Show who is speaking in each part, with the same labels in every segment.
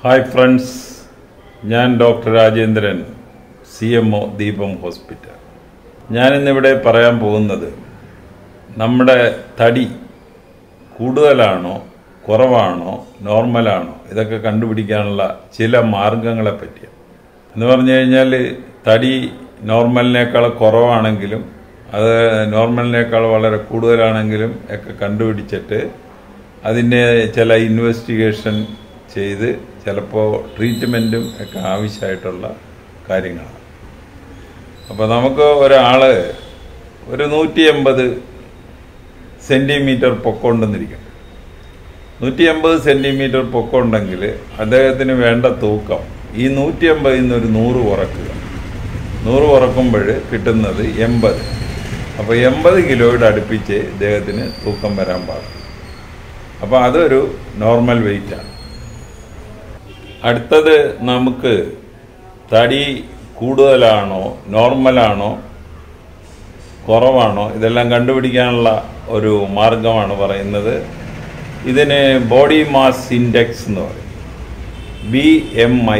Speaker 1: hi friends ഞാൻ doctor Rajendran C M O Deepam hospital ഞാനിന്നിവിടെ പറയാൻ പോകുന്നത് നമ്മുടെ തടി കൂടുതലാണോ കുറവാണോ നോർമലാണോ ഇതൊക്കെ കണ്ടുപിടിക്കാനുള്ള ചില മാർഗങ്ങളെ പറ്റിയാണ് എന്ന് പറഞ്ഞു കഴിഞ്ഞാൽ തടി നോർമലിനേക്കാൾ കുറവാണെങ്കിലും അത് നോർമലിനേക്കാൾ വളരെ കൂടുതലാണെങ്കിലും ഒക്കെ കണ്ടുപിടിച്ചിട്ട് അതിൻ്റെ ചില ഇൻവെസ്റ്റിഗേഷൻ ചെയ്ത് ചിലപ്പോൾ ട്രീറ്റ്മെൻറ്റും ഒക്കെ ആവശ്യമായിട്ടുള്ള കാര്യങ്ങളാണ് അപ്പോൾ നമുക്ക് ഒരാൾ ഒരു നൂറ്റി എൺപത് സെൻറ്റിമീറ്റർ പൊക്കമുണ്ടെന്നിരിക്കും നൂറ്റി എൺപത് സെൻറ്റിമീറ്റർ പൊക്കമുണ്ടെങ്കിൽ അദ്ദേഹത്തിന് വേണ്ട തൂക്കം ഈ നൂറ്റി എൺപതിൽ നിന്ന് ഒരു നൂറ് കുറക്കുക നൂറ് കുറക്കുമ്പോൾ കിട്ടുന്നത് എൺപത് അപ്പോൾ എൺപത് കിലോയുടെ അടുപ്പിച്ച് ഇദ്ദേഹത്തിന് തൂക്കം വരാൻ പാടില്ല അപ്പോൾ അതൊരു നോർമൽ വെയിറ്റാണ് അടുത്തത് നമുക്ക് തടി കൂടുതലാണോ നോർമലാണോ കുറവാണോ ഇതെല്ലാം കണ്ടുപിടിക്കാനുള്ള ഒരു മാർഗമാണ് പറയുന്നത് ഇതിന് ബോഡി മാസ് ഇൻഡെക്സ് എന്ന് പറയും ബി എം ഐ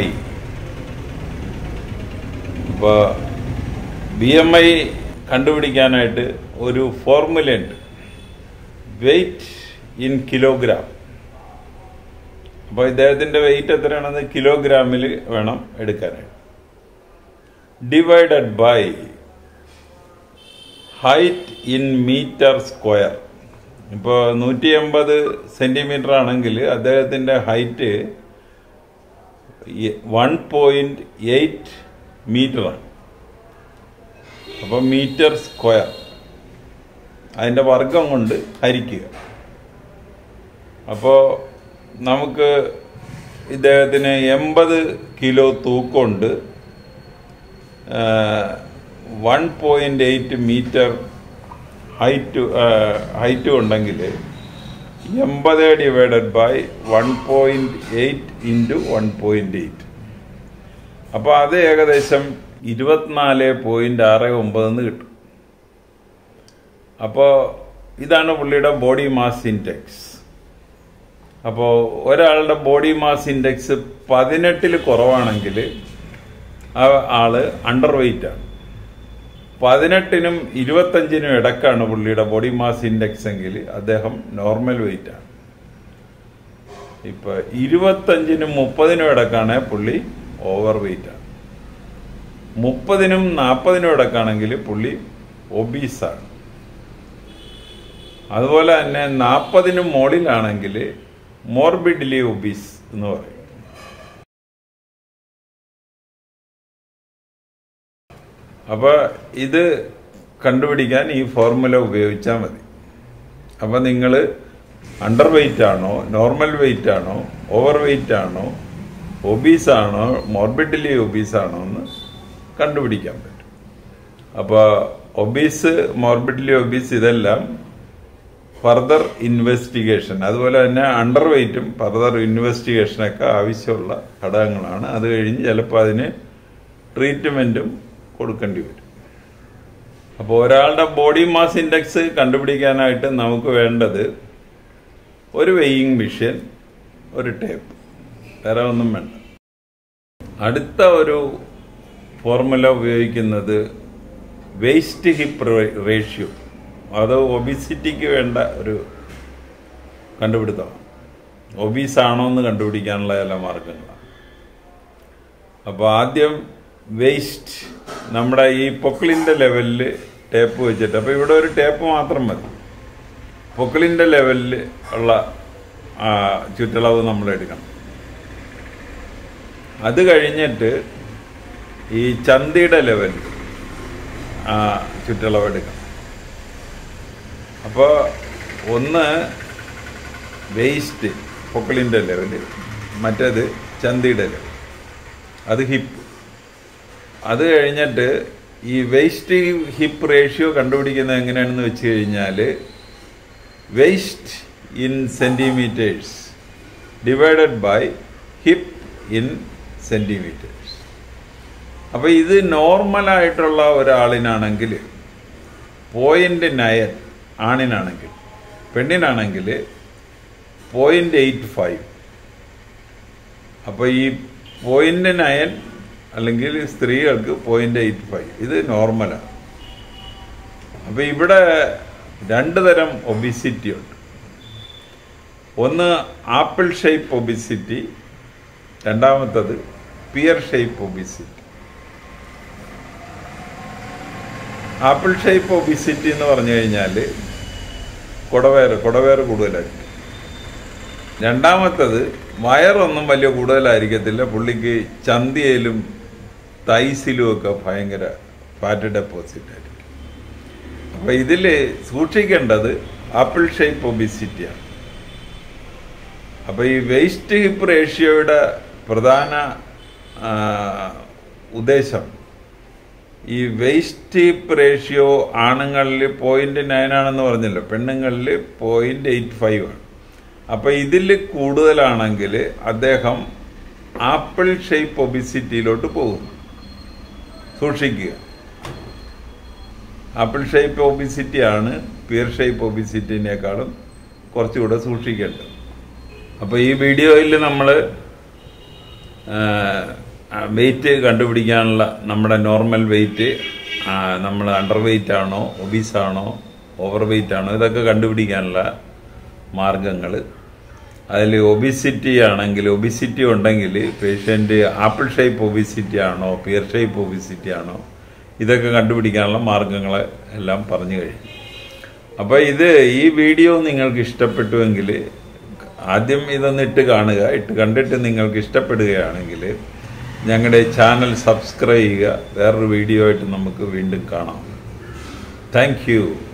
Speaker 1: ഇപ്പോൾ ബി എം ഐ കണ്ടുപിടിക്കാനായിട്ട് ഒരു ഫോർമുലയുണ്ട് വെയിറ്റ് ഇൻ കിലോഗ്രാം അപ്പോൾ ഇദ്ദേഹത്തിൻ്റെ വെയിറ്റ് എത്രയാണെന്ന് കിലോഗ്രാമിൽ വേണം എടുക്കാനായിട്ട് divided by height in metre square ഇപ്പോൾ നൂറ്റി എൺപത് സെൻറ്റിമീറ്റർ ആണെങ്കിൽ അദ്ദേഹത്തിൻ്റെ ഹൈറ്റ് വൺ പോയിൻറ്റ് എയ്റ്റ് മീറ്ററാണ് അപ്പോൾ മീറ്റർ സ്ക്വയർ അതിൻ്റെ വർഗം കൊണ്ട് ഹരിക്കുക അപ്പോൾ നമുക്ക് ഇദ്ദേഹത്തിന് എൺപത് കിലോ തൂക്കമുണ്ട് one point eight metre height height ഉണ്ടെങ്കിൽ എൺപത് divided by one point eight into one point eight അപ്പോൾ അത് ഏകദേശം ഇരുപത്തിനാല് പോയിൻ്റ് ആറ് ഒമ്പതെന്ന് കിട്ടും അപ്പോൾ ഇതാണ് പുള്ളിയുടെ ബോഡി മാസ് ഇൻഡെക്സ് അപ്പോൾ ഒരാളുടെ ബോഡി മാസ് ഇൻഡെക്സ് പതിനെട്ടിൽ കുറവാണെങ്കിൽ ആ ആള് അണ്ടർ വെയിറ്റ് ആണ് പതിനെട്ടിനും ഇരുപത്തഞ്ചിനും ഇടക്കാണ് പുള്ളിയുടെ ബോഡി മാസ് ഇൻഡെക്സ് എങ്കിൽ അദ്ദേഹം നോർമൽ വെയിറ്റ് ആണ് ഇപ്പൊ ഇരുപത്തഞ്ചിനും മുപ്പതിനും ഇടക്കാണ് പുള്ളി ഓവർ വെയിറ്റ് ആണ് മുപ്പതിനും നാൽപ്പതിനും ഇടക്കാണെങ്കിൽ പുള്ളി ഒബീസാണ് അതുപോലെ തന്നെ നാൽപ്പതിനും മുകളിലാണെങ്കിൽ മോർബിഡ്ലി ഒബീസ് എന്ന് പറയും അപ്പോൾ ഇത് കണ്ടുപിടിക്കാൻ ഈ ഫോർമുല ഉപയോഗിച്ചാൽ മതി അപ്പോൾ നിങ്ങൾ അണ്ടർ വെയിറ്റ് ആണോ നോർമൽ വെയിറ്റ് ആണോ ഓവർ വെയിറ്റ് ആണോ ഒബീസ് ആണോ മോർബിഡ്ലി ഒബീസ് ആണോ എന്ന് കണ്ടുപിടിക്കാൻ പറ്റും അപ്പോൾ ഒബീസ് മോർബിഡ്ലി ഒബീസ് ഇതെല്ലാം ഫർദർ ഇൻവെസ്റ്റിഗേഷൻ അതുപോലെ തന്നെ അണ്ടർ വെയിറ്റും ഫർദർ ഇൻവെസ്റ്റിഗേഷനൊക്കെ ആവശ്യമുള്ള ഘടകങ്ങളാണ് അത് കഴിഞ്ഞ് ചിലപ്പോൾ അതിന് ട്രീറ്റ്മെൻറ്റും കൊടുക്കേണ്ടി വരും അപ്പോൾ ഒരാളുടെ ബോഡി മാസ് ഇൻഡെക്സ് കണ്ടുപിടിക്കാനായിട്ട് നമുക്ക് വേണ്ടത് ഒരു വെയിങ് മെഷീൻ ഒരു ടേപ്പ് വേറെ ഒന്നും വേണ്ട അടുത്ത ഒരു ഫോർമുല ഉപയോഗിക്കുന്നത് വേസ്റ്റ് ഹിപ്പ് റേഷ്യോ അത് ഒബിസിറ്റിക്ക് വേണ്ട ഒരു കണ്ടുപിടുത്തമാണ് ഒബീസ് ആണോ എന്ന് കണ്ടുപിടിക്കാനുള്ള ചില മാർഗങ്ങളാണ് അപ്പോൾ ആദ്യം വേസ്റ്റ് നമ്മുടെ ഈ പൊക്കിളിൻ്റെ ലെവലിൽ ടേപ്പ് വെച്ചിട്ട് അപ്പോൾ ഇവിടെ ഒരു ടേപ്പ് മാത്രം മതി പൊക്കിളിൻ്റെ ലെവലിൽ ഉള്ള ചുറ്റളവ് നമ്മൾ എടുക്കണം അത് കഴിഞ്ഞിട്ട് ഈ ചന്തിയുടെ ലെവലിൽ ചുറ്റളവ് എടുക്കണം അപ്പോൾ ഒന്ന് വേസ്റ്റ് പൊക്കിളിൻ്റെ ലെവല് മറ്റേത് ചന്തിയുടെ ലെവൽ അത് ഹിപ്പ് അത് കഴിഞ്ഞിട്ട് ഈ വേസ്റ്റ് ഹിപ്പ് റേഷ്യോ കണ്ടുപിടിക്കുന്നത് എങ്ങനെയാണെന്ന് വെച്ച് കഴിഞ്ഞാൽ waist in centimetres divided by hip in centimetres അപ്പോൾ ഇത് നോർമലായിട്ടുള്ള ഒരാളിനാണെങ്കിൽ പോയിൻ്റ് നയൻ ആണിനാണെങ്കിൽ പെണ്ണിനാണെങ്കിൽ പോയിൻ്റ് എയ്റ്റ് ഫൈവ് അപ്പോൾ ഈ പോയിന്റ് നയൻ അല്ലെങ്കിൽ സ്ത്രീകൾക്ക് പോയിന്റ് എയ്റ്റ് ഫൈവ് ഇത് നോർമലാണ് അപ്പോൾ ഇവിടെ രണ്ട് തരം ഒബിസിറ്റി ഉണ്ട് ഒന്ന് ആപ്പിൾ ഷേപ്പ് ഒബിസിറ്റി രണ്ടാമത്തത് pear shape obesity apple shape obesity എന്ന് പറഞ്ഞു കഴിഞ്ഞാൽ കുടവേറ് കുടവേറ് കൂടുതലായിരിക്കും രണ്ടാമത്തത് വയറൊന്നും വലിയ കൂടുതലായിരിക്കത്തില്ല പുള്ളിക്ക് ചന്തിയിലും തൈസിലും ഒക്കെ ഭയങ്കര ഫാറ്റ് ഡെപ്പോസിറ്റ് ആയിരിക്കും അപ്പൊ ഇതിൽ സൂക്ഷിക്കേണ്ടത് ആപ്പിൾ ഷേപ്പ് ഒബിസിറ്റിയാണ് അപ്പൊ ഈ വേസ്റ്റ് ഹിപ്പ് റേഷ്യോയുടെ പ്രധാന ആ, ഉദ്ദേശം ഈ വേസ്റ്റ് ഹിപ്പ് റേഷ്യോ ആണുങ്ങളിൽ പോയിന്റ് നയൻ ആണെന്ന് പറഞ്ഞല്ലോ പെണ്ണുങ്ങളിൽ പോയിന്റ് എയ്റ്റ് ഫൈവ് ആണ് അപ്പൊ ഇതിൽ കൂടുതലാണെങ്കിൽ അദ്ദേഹം ആപ്പിൾ ഷേപ്പ് ഒബിസിറ്റിയിലോട്ട് പോകുന്നു സൂക്ഷിക്കുക ആപ്പിൾ ഷേപ്പ് ഒബിസിറ്റി ആണ് പിയർ ഷേപ്പ് ഒബിസിറ്റിനേക്കാളും കുറച്ചുകൂടെ സൂക്ഷിക്കേണ്ടത് അപ്പോൾ ഈ വീഡിയോയിൽ നമ്മൾ വെയിറ്റ് കണ്ടുപിടിക്കാനുള്ള നമ്മുടെ നോർമൽ വെയിറ്റ് നമ്മൾ അണ്ടർ വെയിറ്റ് ആണോ ഒബീസ് ആണോ ഓവർ വെയിറ്റ് ആണോ ഇതൊക്കെ കണ്ടുപിടിക്കാനുള്ള മാർഗങ്ങൾ അതിൽ ഒബിസിറ്റി ആണെങ്കിൽ ഒബിസിറ്റി ഉണ്ടെങ്കിൽ പേഷ്യൻ്റ് ആപ്പിൾ ഷേപ്പ് ഒബിസിറ്റി ആണോ പിയർ ഷേപ്പ് ഒബിസിറ്റി ആണോ ഇതൊക്കെ കണ്ടുപിടിക്കാനുള്ള മാർഗങ്ങൾ എല്ലാം പറഞ്ഞു കഴിഞ്ഞു അപ്പോൾ ഇത് ഈ വീഡിയോ നിങ്ങൾക്ക് ഇഷ്ടപ്പെട്ടുവെങ്കിൽ ആദ്യം ഇതൊന്ന് ഇട്ട് കാണുക ഇട്ട് കണ്ടിട്ട് നിങ്ങൾക്ക് ഇഷ്ടപ്പെടുകയാണെങ്കിൽ ഞങ്ങളുടെ ചാനൽ സബ്സ്ക്രൈബ് ചെയ്യുക വേറൊരു വീഡിയോ ആയിട്ട് നമുക്ക് വീണ്ടും കാണാം താങ്ക് യു